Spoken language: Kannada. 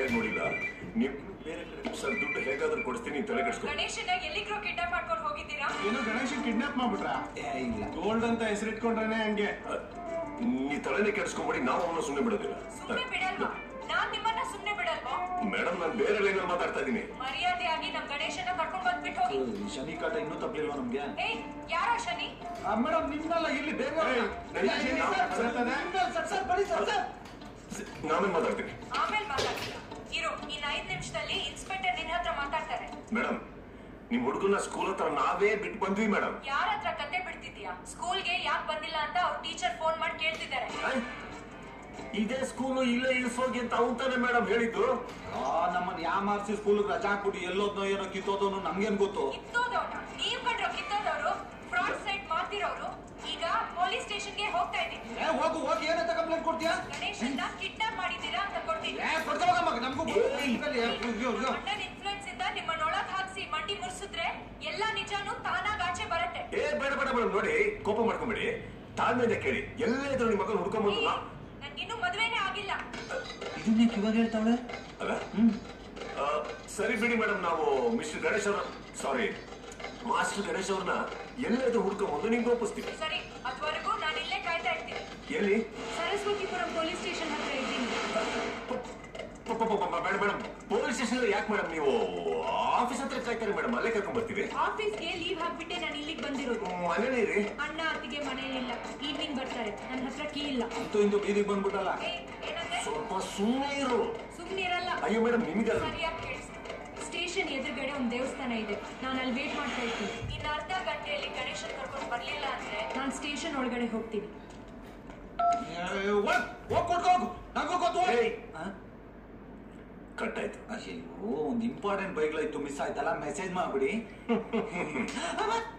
ಸರಿಯಾಗಿ ನೋಡಿಲ್ಲ ನೀವು ಬೇರೆ ಕಡೆ ಸರ್ ದುಡ್ಡು ಹೇಗಾದ್ರೂ ಕೊಡಿಸ್ತೀನಿ ತಲೆ ಕೆಡಿಸ್ಕೊ ಗಣೇಶನ ಎಲ್ಲಿಗ್ರೋ ಕಿಡ್ನಾಪ್ ಮಾಡ್ಕೊಂಡು ಹೋಗಿದ್ದೀರಾ ಏನು ಗಣೇಶನ್ ಕಿಡ್ನಾಪ್ ಮಾಡ್ಬಿಟ್ರ ಇಲ್ಲ ಗೋಲ್ಡ್ ಅಂತ ಹೆಸರಿಟ್ಕೊಂಡ್ರೇನೆ ಹಂಗೆ ನೀ ತಲೆನೇ ಕೆಡಿಸ್ಕೊಂಬೇಡಿ ನಾವು ಅವನ್ನ ಸುಮ್ಮನೆ ಬಿಡೋದಿಲ್ಲ ಸುಮ್ನೆ ಬಿಡಲ್ವಾ ನಾನ್ ನಿಮ್ಮನ್ನ ಸುಮ್ನೆ ಬಿಡಲ್ವಾ ಮೇಡಮ್ ನಾನು ಬೇರೆ ಲೈನ್ ಮಾತಾಡ್ತಾ ಇದ್ದೀನಿ ಮರ್ಯಾದೆಯಾಗಿ ನಮ್ ಗಣೇಶನ ಕರ್ಕೊಂಡ್ ಬಂದ್ಬಿಟ್ಟು ಹೋಗಿ ಶನಿ ಕಾಟ ಇನ್ನೂ ತಪ್ಪಲಿಲ್ವಾ ನಮ್ಗೆ ಏಯ್ ಯಾರೋ ಶನಿ ಮೇಡಮ್ ನಿಮ್ಮಲ್ಲ ಇಲ್ಲಿ ಬೇಗ ಏಯ್, ಏಯ್, ನಾನು- ಸರ್, ಬನ್ನಿ ಸರ್, ಸರ್. ನಾವೇನ್ ಮಾತಾಡ್ತೀನಿ ಆಮೇಲೆ ಮಾತಾಡ್ತೀರಾ ಇರು ಇನ್ ಐದ್ ನಿಮಿಷದಲ್ಲಿ ಇನ್ಸ್ಪೆಕ್ಟರ್ ನಿನ್ ಹತ್ರ ಮಾತಾಡ್ತಾರೆ ಮೇಡಮ್ ನಿಮ್ ಹುಡುಗನ ಸ್ಕೂಲ್ ಹತ್ರ ನಾವೇ ಬಿಟ್ಟು ಬಂದ್ವಿ ಮೇಡಮ್ ಯಾರ ಹತ್ರ ಕತೆ ಬಿಡ್ತಿದ್ಯಾ ಸ್ಕೂಲ್ಗೆ ಯಾಕೆ ಬಂದಿಲ್ಲ ಅಂತ ಅವ್ರ ಟೀಚರ್ ಫೋನ್ ಮಾಡಿ ಕೇಳ್ತಿದ್ದಾರೆ ಇದೇ ಸ್ಕೂಲು ಇಲ್ಲೇ ಇಳಿಸೋಗಿ ಅಂತ ಅವನ್ ತಾನೇ ಮೇಡಮ್ ಹೇಳಿದ್ದು ಆ ನಮ್ಮನ್ನ ಯಾ ಮಾರ್ಸಿ ಸ್ಕೂಲ್ ರಜಾ ಹಾಕ್ಬಿಟ್ಟು ಎಲ್ಲೋದ್ನೋ ಏನೋ ಕಿತ್ತೋದೋನು ನಮ್ಗೇನ್ ಗೊತ್ತು ಕಿತ್ತೋದವ್ನ ನೀವ್ ಕಂಡ್ರು ಕಿತ್ತೋದವ್ರು ಫ್ರಾಡ್ ಸೈಟ್ ಮಾಡ್ತಿರೋರು ಈಗ ಪೊಲೀಸ್ ಸ್ಟೇಷನ್ಗೆ ಹೋಗ್ತಾ ಇದ್ದೀನಿ ಏ ಹೋಗು ಹೋಗಿ ಏನಂತ ಕಂಪ್ಲೇಂಟ್ ಕೊಡ್ತೀಯಾ ಗಣೇಶನ್ನ ಕಿಡ್ನಾಪ್ ಮಾಡಿದ್ದೀರಾ ಅಂತ ಕೊಡ್ತೀನಿ ಏ ಕೊಡ್ತಾವಾಗ ನಮಗೂ ಅಣ್ಣನ್ ಇನ್ಫ್ಲೂಯೆನ್ಸ್ ಇಂದ ನಿಮ್ಮನ್ನ ಒಳಗ್ ಹಾಕ್ಸಿ ಮಂಡಿ ಮುರ್ಸಿದ್ರೆ ಎಲ್ಲ ನಿಜಾನು ತಾನಾಗ್ ಆಚೆ ಬರತ್ತೆ ಏ ಬೇಡ ಬೇಡ ಮೇಡಮ್ ನೋಡಿ ಕೋಪ ಮಾಡ್ಕೊಂಬೇಡಿ ತಾಳ್ಮೆಯಿಂದ ಕೇಳಿ ಎಲ್ಲೇ ಇದ್ರು ನಿಮ್ಮ ಮಗನ ಹುಡ್ಕೊಂಬಂದು ನಾ ನನ್ಗಿನ್ನೂ ಮದ್ವೆನೇ ಆಗಿಲ್ಲ ಇದನ್ನೇ ಕಿವಾಗ ಹೇಳ್ತಾವಳೆ ಅಲ್ಲ ಆ, ಸರಿ ಬಿಡಿ ಮೇಡಮ್ ನಾವು ಮಿಸ್ಟರ್ ಗಣೇಶ್ ಅವ್ರ ಸಾರಿ ಮಾಸ್ಟರ್ ಗಣೇಶ್ ಅವ್ರನ್ನ ಎಲ್ಲೇದು ಹುಡ್ಕೊಂಬಂದು ನಿಮ್ಗೆ ಒಪ್ಪಿಸ್ತೀವಿ ಸರಿ ಅದ್ವರೆಗೂ ನಾನು ಇಲ್ಲೇ ಕಾಯ್ತಾ ಇರ್ತೀನಿ ಎಲ್ಲಿ ಸರಸ್ವತಿಪುರಂ ಪೊಲೀಸ್ ಸ್ಟೇಷನ್ ಹತ್ರ ಇದ್ದೀನಿ ಪ- ಪ- ಪ- ಪ- ಬೇಡ ಮೇಡಮ್ ಪೊಲೀಸ್ ಸ್ಟೇಷನ್ ಯಾಕೆ ಮೇಡಮ್ ನೀವು ಆಫೀಸ್ ಹತ್ರ ಕಾಯ್ತಾರೆ ಮೇಡಮ್ ಅಲ್ಲೇ ಕರ್ಕೊಂಡ್ ಬರ್ತೀವಿ ಆಫೀಸ್ಗೆ ಲೀವ್ ಹಾಕ್ಬಿಟ್ಟೆ ನಾನು ಇಲ್ಲಿಗೆ ಬಂದಿರೋದು ಮನೇಲಿ ರೀ ಅಣ್ಣ ಅತ್ತಿಗೆ ಮನೆಯಲ್ಲಿಲ್ಲ ಈವ್ನಿಂಗ್ ಬರ್ತಾರೆ ನನ್ನ ಹತ್ರ ಕೀ ಇಲ್ಲ ಅಂತೂ ಇಂದು ಬೀದಿಗೆ ಬಂದ್ಬಿಟ್ಟಲ್ಲ ಏ, ಏನಂದೆ ಸ್ವಲ್ಪ ಸುಮ್ಮನೆ ಇರು ಸುಮ್ನಿರಲ್ಲ ಅಯ್ಯೋ ಮೇಡಮ್ ನಿಮಗೆ ಸರಿಯಾಗಿ ಕೇಳಿಸ್ತು ಸ್ಟೇಷನ್ ಎದುರುಗಡೆ ಒಂದು ದೇವಸ್ಥಾನ ಇದೆ ನಾನು ಅಲ್ಲಿ ವೇಟ್ ಮಾಡ್ತಾ ಇರ್ತೀನಿ ಇನ್ನು ಅರ್ಧ ಗಂಟೆಯಲ್ಲಿ ಗಣೇಶನ್ ಕರ್ಕೊಂಡು ಬರ್ಲಿಲ್ಲ ಅಂದ್ರೆ ನಾನು ಸ್ಟೇಷನ್ ಒಳಗಡೆ ಹೋಗ್ತೀನಿ ಹೋಗ್ ಕೊಡ್ಕೊ ಹೋಗು ನಂಗೂ ಗೊತ್ತು ಹೋಗ್. ಏಯ್. ಆ? ಕಟ್ಟಾಯ್ತು ಅಯ್ಯೋ ಒಂದ್ ಇಂಪಾರ್ಟೆಂಟ್ ಬೈಕ್ಲಾಯ್ತು ಮಿಸ್ ಆಯ್ತಲ್ಲ ಮೆಸೇಜ್ ಮಾಡ್ಬಿಡಿ